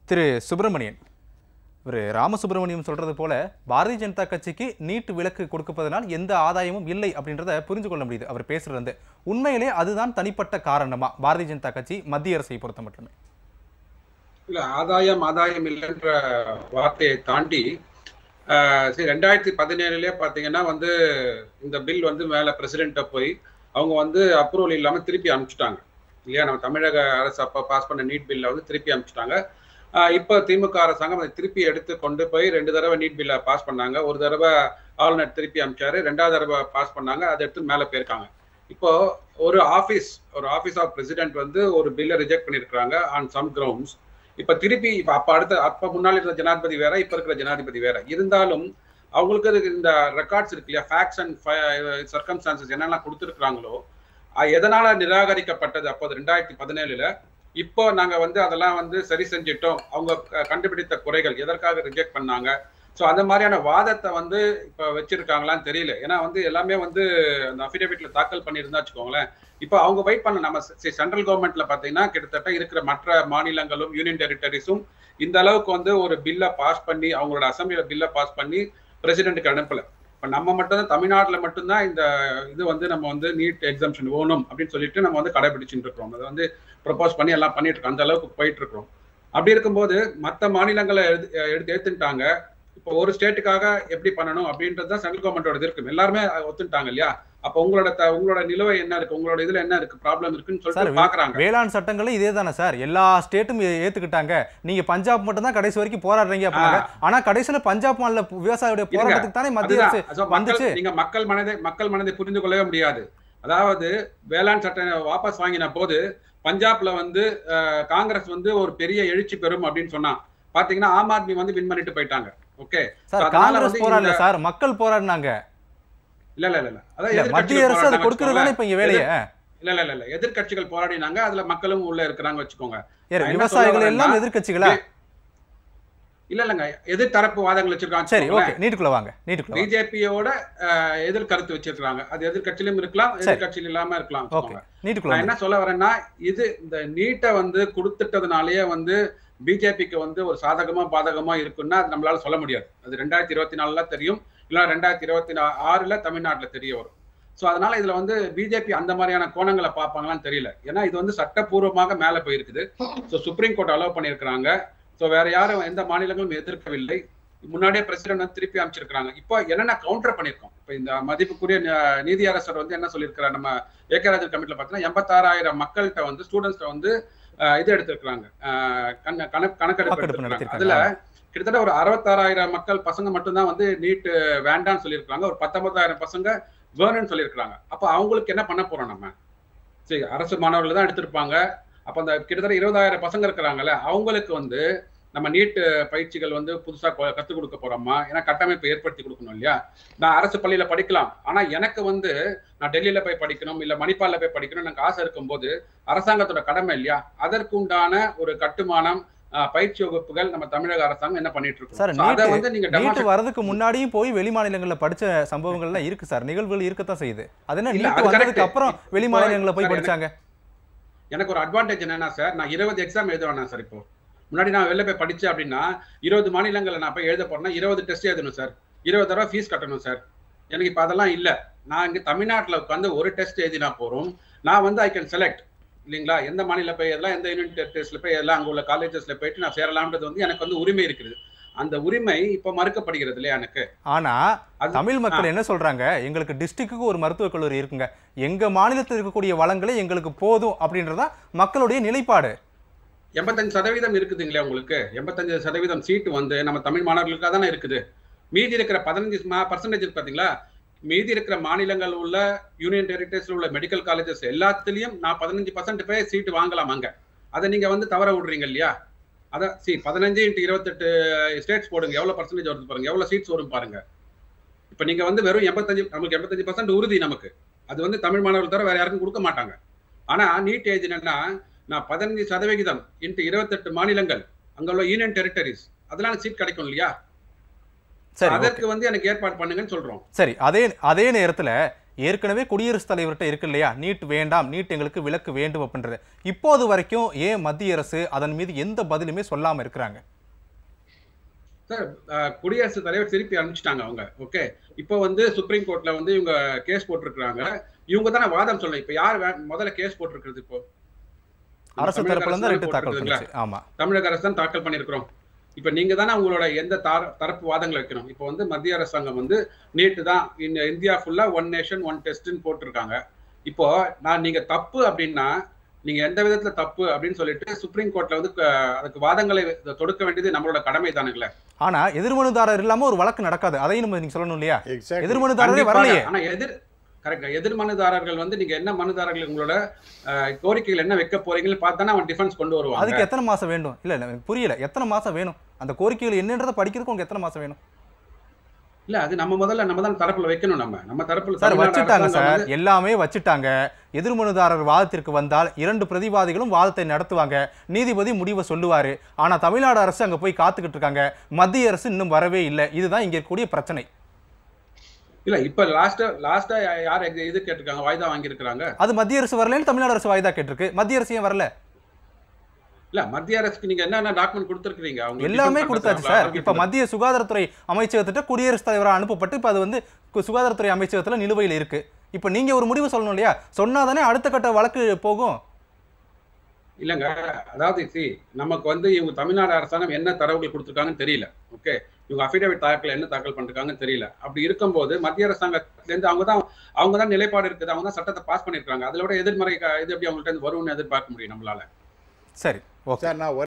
திரு சுப்பிரமணியன் இவர் ராமசுப்பிரமணியம் சொல்றது போல பாரதிய ஜனதா கட்சிக்கு நீட் விலக்கு கொடுப்பதனால் எந்த ஆதாயமும் இல்லை அப்படின்றத புரிஞ்சு கொள்ள முடியுது அவர் பேசுறது வந்து உண்மையிலே அதுதான் தனிப்பட்ட காரணமா பாரதிய ஜனதா கட்சி மத்திய அரசை பொறுத்த மட்டுமே இல்ல ஆதாயம் ஆதாயம் இல்லைன்ற வார்த்தையை தாண்டி ஆஹ் சரி ரெண்டாயிரத்தி பதினேழுலயே பாத்தீங்கன்னா வந்து இந்த பில் வந்து மேல பிரசிடென்ட்ட போய் அவங்க வந்து அப்ரூவல் இல்லாம திருப்பி அனுப்பிச்சிட்டாங்க இல்லையா நம்ம தமிழக அரசு அப்ப பாஸ் பண்ண நீட் பில்ல வந்து திருப்பி அனுப்பிச்சிட்டாங்க ஆஹ் இப்ப திமுக அரசாங்கம் அதை திருப்பி எடுத்து கொண்டு போய் ரெண்டு தடவை நீட் பில்ல பாஸ் பண்ணாங்க ஒரு தடவை ஆளுநர் திருப்பி அனுப்பிச்சாரு ரெண்டாவது தடவை பாஸ் பண்ணாங்க அதை எடுத்து மேல போயிருக்காங்க இப்போ ஒரு ஆபீஸ் ஒரு ஆபீஸ் ஆஃப் பிரசிடென்ட் வந்து ஒரு பில்லை ரிஜெக்ட் பண்ணிருக்காங்க ஆன் சம் கிரவுண்ட்ஸ் இப்ப திருப்பி இப்ப அப்ப அடுத்த அப்ப முன்னாடி இருந்த ஜனாதிபதி வேற இப்ப இருக்கிற ஜனாதிபதி வேற இருந்தாலும் அவங்களுக்கு இருக்கு இந்த ரெக்கார்ட்ஸ் இருக்கு இல்லையா ஃபேக்ட்ஸ் அண்ட் சர்க்கம்ஸ்டான்சஸ் என்னெல்லாம் கொடுத்துருக்காங்களோ எதனால நிராகரிக்கப்பட்டது அப்போது ரெண்டாயிரத்தி பதினேழுல இப்போ நாங்க வந்து அதெல்லாம் வந்து சரி செஞ்சிட்டோம் அவங்க க- கண்டுபிடித்த குறைகள் எதற்காக ரிஜெக்ட் பண்ணாங்க ஸோ அந்த மாதிரியான வாதத்தை வந்து இப்போ வச்சிருக்காங்களான்னு தெரியல ஏன்னா வந்து எல்லாமே வந்து அந்த அஃபிடேவிட்ல தாக்கல் பண்ணியிருந்தா வச்சுக்கோங்களேன் இப்போ அவங்க வெயிட் பண்ண நம்ம சென்ட்ரல் கவர்மெண்ட்ல பாத்தீங்கன்னா கிட்டத்தட்ட இருக்கிற மற்ற மாநிலங்களும் யூனியன் டெரிட்டரிஸும் இந்த அளவுக்கு வந்து ஒரு பில்லை பாஸ் பண்ணி அவங்களோட அசம்பிளில பில்லை பாஸ் பண்ணி பிரசிடென்ட்டுக்கு அனுப்பல இப்போ நம்ம மட்டும் தான் தமிழ்நாட்டில் மட்டும்தான் இந்த இது வந்து நம்ம வந்து நீட் எக்ஸாம்ஷன் வேணும் அப்படின்னு சொல்லிட்டு நம்ம வந்து கடைபிடிச்சுட்டு இருக்கிறோம் அதை வந்து ப்ரொபோஸ் பண்ணி எல்லாம் பண்ணிட்டு இருக்கோம் அந்த அளவுக்கு போயிட்டு இருக்கிறோம் அப்படி இருக்கும்போது மற்ற மாநிலங்களை எடுத்து எடுத்து ஏத்துட்டாங்க இப்போ ஒரு ஸ்டேட்டுக்காக எப்படி பண்ணணும் அப்படின்றது தான் சென்ட்ரல் கவர்மெண்டோட இது இருக்கு எல்லாருமே ஒத்துட்டாங்க இல்லையா அப்போ உங்களோட த- உங்களோட நிலுவை என்ன இருக்கு உங்களோட இதுல என்ன இருக்கு ப்ராப்ளம் இருக்குன்னு சார் சொல்லிட்டு பாக்குறாங்க வேளாண் சட்டங்களும் இதே தானே சார் எல்லா ஸ்டேட்டும் ஏ- ஏத்துக்கிட்டாங்க நீங்க பஞ்சாப் மட்டும் தான் கடைசி வரைக்கும் போராடுறீங்க அப்படின்னாங்க ஆனா கடைசியில பஞ்சாப் மாநில விவசாயியுடைய இருங்க. போராட்டத்துக்கு தானே மத்திய அதுதான். அரசு So, மக்கள் வந்துச்சு. நீங்க மக்கள் மனதை மக்கள் மனதை புரிந்து கொள்ளவே முடியாது அதாவது வேளாண் சட்ட வாபஸ் வாங்கின போது பஞ்சாப்ல வந்து அஹ், காங்கிரஸ் வந்து ஒரு பெரிய எழுச்சி பெறும் அப்படின்னு சொன்னா பாத்தீங்கன்னா ஆம் ஆத்மி வந்து வின் பண்ணிட்டு போயிட்டாங்க ஓகே சார் அதனால காங்கிரஸ் வந்து போராடல இந்த- சார் மக்கள் போராடினாங்க இல்ல இல்ல இல்ல இல்ல அதான் இல்ல, எதிர்க்கட்சிகள் மத்திய அரசு அதை போராடினாங்க கொடுக்கறது தானே இப்ப இங்க வேலையை இல்ல இல்ல இல்ல இல்ல எதிர்க்கட்சிகள் போராடினாங்க அதுல மக்களும் உள்ள இருக்கிறாங்க வச்சுக்கோங்க ஏறு, நான் என்ன விவசாயிகள் சொல்ல எல்லாம் வரேன்னா, எதிர்க்கட்சிகளா இல்ல இல்லங்க எதிர்த்தரப்பு வாதங்கள் வச்சிருக்காங்க சரி வச்சுக்கோங்களேன். ஓகே நீட்டுக்குள்ள வாங்க நீட்டுக்குள்ள வாங்க. பிஜேபியோட எதிர் கருத்து வச்சிருக்காங்க அது எதிர்க்கட்சியிலும் இருக்கலாம் எதிர்க்கட்சியிலும் இல்லாம இருக்கலாம் ஓகே வச்சுக்கோங்க. நீட்டுக்குள்ள நான் வாங்க. என்ன சொல்ல வரேன்னா இது இந்த நீட்டை வந்து கொடுத்துட்டதுனாலயே வந்து பிஜேபிக்கு வந்து ஒரு சாதகமா பாதகமா இருக்குன்னா அது நம்மளால சொல்ல முடியாது அது ரெண்டாயிரத்தி இருபத்தி நாலுல தெரியும் இல்ல ரெண்டாயிரத்தி இருபத்தி ஆறுல தமிழ்நாட்டுல தெரிய வரும் சோ அதனால இதுல வந்து பிஜேபி அந்த மாதிரியான கோணங்களை பார்ப்பாங்களான்னு தெரியல ஏன்னா இது வந்து சட்டப்பூர்வமாக மேல போயிருக்குது சோ சுப்ரீம் கோர்ட் அலோவ் பண்ணியிருக்கிறாங்க சோ வேற யாரும் எந்த மாநிலங்களும் எதிர்க்கவில்லை முன்னாடியே பிரசிடென்ட் வந்து திருப்பி அமைச்சிருக்காங்க இப்போ என்னென்ன கவுண்டர் பண்ணியிருக்கோம் இப்போ இந்த மதிப்புக்குரிய ந- நீதியரசர் வந்து என்ன சொல்லியிருக்கிறார் நம்ம ஏகராஜன் கமிட்டில பார்த்தீங்கன்னா எண்பத்தாறாயிரம் மக்கள்கிட்ட வந்து ஸ்டூடெண்ட்ஸ்ட வந்து அஹ், இது எடுத்திருக்கிறாங்க அஹ், கண- கணக்கு கணக்கெடுப்பு வாக்கெடுப்பு எடுத்திருக்காங்க அதுல நடத்திருக்காங்க கிட்டத்தட்ட ஒரு அறுபத்தாறாயிரம் மக்கள் பசங்க மட்டும்தான் வந்து நீட் வேண்டாம்னு சொல்லியிருக்காங்க ஒரு பத்தொன்பதாயிரம் பசங்க வேணும்னு சொல்லியிருக்காங்க அப்ப அவங்களுக்கு என்ன பண்ண போறோம் நம்ம சரி அரசு மாணவர்கள் தான் எடுத்திருப்பாங்க அப்ப அந்த கிட்டத்தட்ட இருபதாயிரம் பசங்க இருக்கிறாங்கல்ல அவங்களுக்கு வந்து நம்ம நீட் பயிற்சிகள் வந்து புதுசா கொ- கத்துக் கொடுக்க போறோமா ஏன்னா கட்டமைப்பு ஏற்படுத்தி கொடுக்கணும் இல்லையா நான் அரசு பள்ளியில படிக்கலாம் ஆனா எனக்கு வந்து நான் டெல்லியில போய் படிக்கணும் இல்ல மணிப்பால்ல போய் படிக்கணும் எனக்கு ஆசை இருக்கும்போது அரசாங்கத்தோட கடமை இல்லையா அதற்குண்டான ஒரு கட்டுமானம் அஹ், பயிற்சி வகுப்புகள் நம்ம தமிழக அரசாங்கம் என்ன பண்ணிட்டு இருக்கோம் சார், So, அதை நீட்டு- வந்து நீங்க நீட்டு demonstrate- வரதுக்கு முன்னாடியும் போய் வெளி மாநிலங்கள்ல படிச்ச சம்பவங்கள்லாம் இருக்கு சார் நிகழ்வுகள் இருக்கத்தான் செய்யுது அது என்ன இல்ல, நீட்டு அது வந்ததுக்கு correct. அப்புறம் வெளி இப்போ- மாநிலங்கள்ல போய் சார், படிச்சாங்க எனக்கு ஒரு அட்வான்டேஜ் என்னன்னா சார் நான் இருபது எக்ஸாம் எழுத வேணாம் சார் இப்போ முன்னாடி நான் வெளில போய் படிச்சேன் அப்படின்னா இருபது மாநிலங்களில் நான் போய் எழுத போறேன்னா இருபது டெஸ்ட் எழுதணும் சார் இருபது தடவை ஃபீஸ் கட்டணும் சார் எனக்கு இப்போ அதெல்லாம் இல்லை நான் இங்கே தமிழ்நாட்டில் உட்காந்து ஒரு டெஸ்ட் எழுதினா போறோம் நான் வந்து ஐ கேன் செலக்ட் இல்லைங்களா எந்த மாநில போய் எல்லாம் எந்த யூனிட் டெஸ்ட்ல போய் எல்லாம் அங்கே உள்ள காலேஜஸ்ல போயிட்டு நான் சேரலாம்ன்றது வந்து எனக்கு வந்து உரிமை இருக்குது அந்த உரிமை இப்போ மறுக்கப்படுகிறது இல்லையா எனக்கு ஆனா அது- தமிழ் மக்கள் என்ன சொல்றாங்க எங்களுக்கு டிஸ்ட்ரிக்ட்டுக்கு ஒரு மருத்துவக் கல்லூரி இருக்குங்க எங்க மாநிலத்தில் இருக்கக்கூடிய வளங்களே எங்களுக்கு போதும் அப்படின்றதா மக்களுடைய நிலைப்பாடு எண்பத்தஞ்சு சதவீதம் இருக்குதுங்களே உங்களுக்கு எண்பத்தஞ்சு சதவீதம் சீட்டு வந்து நம்ம தமிழ் மாணவர்களுக்காக தானே இருக்குது மீதி இருக்கிற பதினஞ்சு பர்சன்டேஜ் இருக்கு பாத்தீங்களா மீதி இருக்கிற மாநிலங்கள் உள்ள யூனியன் டெரிட்டரிஸ்ல உள்ள மெடிக்கல் காலேஜஸ் எல்லாத்துலயும் நான் பதினஞ்சு பர்சன்ட் போய் சீட்டு வாங்கலாம் அங்க அதை நீங்க வந்து தவற விடுறீங்க இல்லையா அதான் சி பதினஞ்சு இன்ட்டு இருபத்தெட்டு ஸ்டேட்ஸ் போடுங்க எவ்வளவு பர்சன்டேஜ் வருது பாருங்க எவ்வளவு சீட்ஸ் வரும் பாருங்க இப்ப நீங்க வந்து வெறும் எண்பத்தஞ்சு நமக்கு எண்பத்தஞ்சு பர்சன்ட் உறுதி நமக்கு அது வந்து தமிழ் மாணவர்கள் தவிர வேற யாருக்கும் கொடுக்க மாட்டாங்க ஆனா நீட் ஏஜ் என்னன்னா நான் பதினஞ்சு சதவிகிதம் இன்ட்டு இருபத்தெட்டு மாநிலங்கள் அங்க உள்ள யூனியன் டெரிட்டரிஸ் அதெல்லாம் சீட் கிடைக்கும் இல்லையா சரி okay. அதற்கு வந்து எனக்கு ஏற்பாடு பண்ணுங்கன்னு சொல்றோம் சரி அதே அதே நேரத்துல ஏற்கனவே குடியரசுத் தலைவர்கிட்ட இருக்கு இல்லையா நீட் வேண்டாம் நீட் எங்களுக்கு விலக்கு வேண்டும் அப்படின்றது இப்போது வரைக்கும் ஏன் மத்திய அரசு அதன் மீது எந்த பதிலுமே சொல்லாம இருக்கிறாங்க சார் அஹ், குடியரசுத் தலைவர் திருப்பி அனுப்பிச்சிட்டாங்க அவங்க ஓகே இப்போ வந்து சுப்ரீம் கோர்ட்ல வந்து இவங்க கேஸ் போட்டிருக்காங்க இவங்க தானே வாதம் சொல்லணும் இப்போ யார் வே- முதல்ல கேஸ் போட்டிருக்கிறது இப்போ அரசு தமிழக தரப்புல இருந்து அரசு ரிட்டு தாக்கல் போட்டிருக்குதுங்களா? பண்ணுச்சு ஆமா தமிழக அரசு தான் தாக்கல் பண்ணியிருக்கிறோம் இப்போ நீங்க தானே உங்களோட எந்த தார- தரப்பு வாதங்களை வைக்கணும் இப்போ வந்து மத்திய அரசாங்கம் வந்து நீட்டு தான் இந்த இந்தியா ஃபுல்லா ஒன் நேஷன் ஒன் டெஸ்ட்னு போட்டிருக்காங்க இப்போ நான் நீங்க தப்பு அப்படின்னா நீங்க எந்த விதத்துல தப்பு அப்படின்னு சொல்லிட்டு சுப்ரீம் கோர்ட்ல வந்து க- அதுக்கு வாதங்களை தொடுக்க வேண்டியது நம்மளோட கடமை தானுங்களே ஆனா எதிர்மனுதாரர் இல்லாம ஒரு வழக்கு நடக்காது அதையும் நம்ம நீங்க சொல்லணும் இல்லையா எக்ஸாக்ட் எதிர்மனுதாரரே கண்டிப்பாக. வரலையே ஆனா எதிர் கரெக்ட் எதிர் மனுதாரர்கள் வந்து நீங்க என்ன மனுதாரர்கள் உங்களோட அஹ், கோரிக்கைகள் என்ன வைக்க போறீங்கன்னு பார்த்தானே அவன் டிஃபென்ஸ் கொண்டு வருவாங்க அதுக்கு எத்தனை மாசம் வேண்டும் இல்ல இல்ல எனக்கு புரியல எத்தனை மாசம் வேணும் அந்த கோரிக்கைகள் என்னன்றதை படிக்கிறதுக்கு உங்களுக்கு எத்தனை மாசம் வேணும் இல்ல அது நம்ம முதல்ல நம்ம தான் தரப்புல வைக்கணும் நம்ம நம்ம தரப்புல சார் தமிழ்நாடு வச்சுட்டாங்க அரசாங்கம் சார் எல்லாமே வச்சுட்டாங்க எதிர்மனுதாரர் வாதத்திற்கு வந்தால் இரண்டு பிரதிவாதிகளும் வாதத்தை நடத்துவாங்க நீதிபதி முடிவை சொல்லுவாரு ஆனா தமிழ்நாடு அரசு அங்க போய் காத்துக்கிட்டு இருக்காங்க மத்திய அரசு இன்னும் வரவே இல்லை இதுதான் இங்க இருக்கக்கூடிய பிரச்சனை இல்ல இப்ப லாஸ்டா லாஸ்டா யார் எங்க இது கேட்டிருக்காங்க வாய்தா வாங்கி இருக்காங்க அது மத்திய அரசு வரலன்னு தமிழ்நாடு அரசு வாய்தா கேட்டிருக்கு மத்திய அரசு ஏன் வரல இல்ல மத்திய அரசுக்கு நீங்க என்னென்ன டாக்குமெண்ட் கொடுத்துருக்கீங்க அவங்க எல்லாமே defend கொடுத்தாச்சு பண்றதுக்கு சார் இப்ப மத்திய சுகாதாரத்துறை அமைச்சகத்திட்ட குடியரசுத் தலைவராக அனுப்பப்பட்டு இப்ப அது வந்து கு- சுகாதாரத்துறை அமைச்சகத்துல நிலுவையில் இருக்கு இப்ப நீங்க ஒரு முடிவு சொல்லணும் இல்லையா சொன்னாதானே அடுத்த கட்ட வழக்கு போகும் இல்லங்க அதாவது see நமக்கு வந்து இவங்க தமிழ்நாடு அரசாங்கம் என்ன தரவுகள் கொடுத்துருக்காங்கன்னு தெரியல ஓகே இவங்க அஃபிடேவிட் தாக்கல் என்ன தாக்கல் பண்ணிருக்காங்கன்னு தெரியல அப்படி இருக்கும்போது மத்திய அரசாங்கத்துல இருந்து அவங்க தான் அவங்க தான் நிலைப்பாடு இருக்குது அவங்க தான் சட்டத்தை பாஸ் பண்ணிருக்காங்க அதுல விட எதிர்மறை க- இது எப்படி அவங்கள்ட்ட இருந்து வரும்னு எதிர்பார்க்க முடியும் நம்மளால சரி ஓகே சார் நான்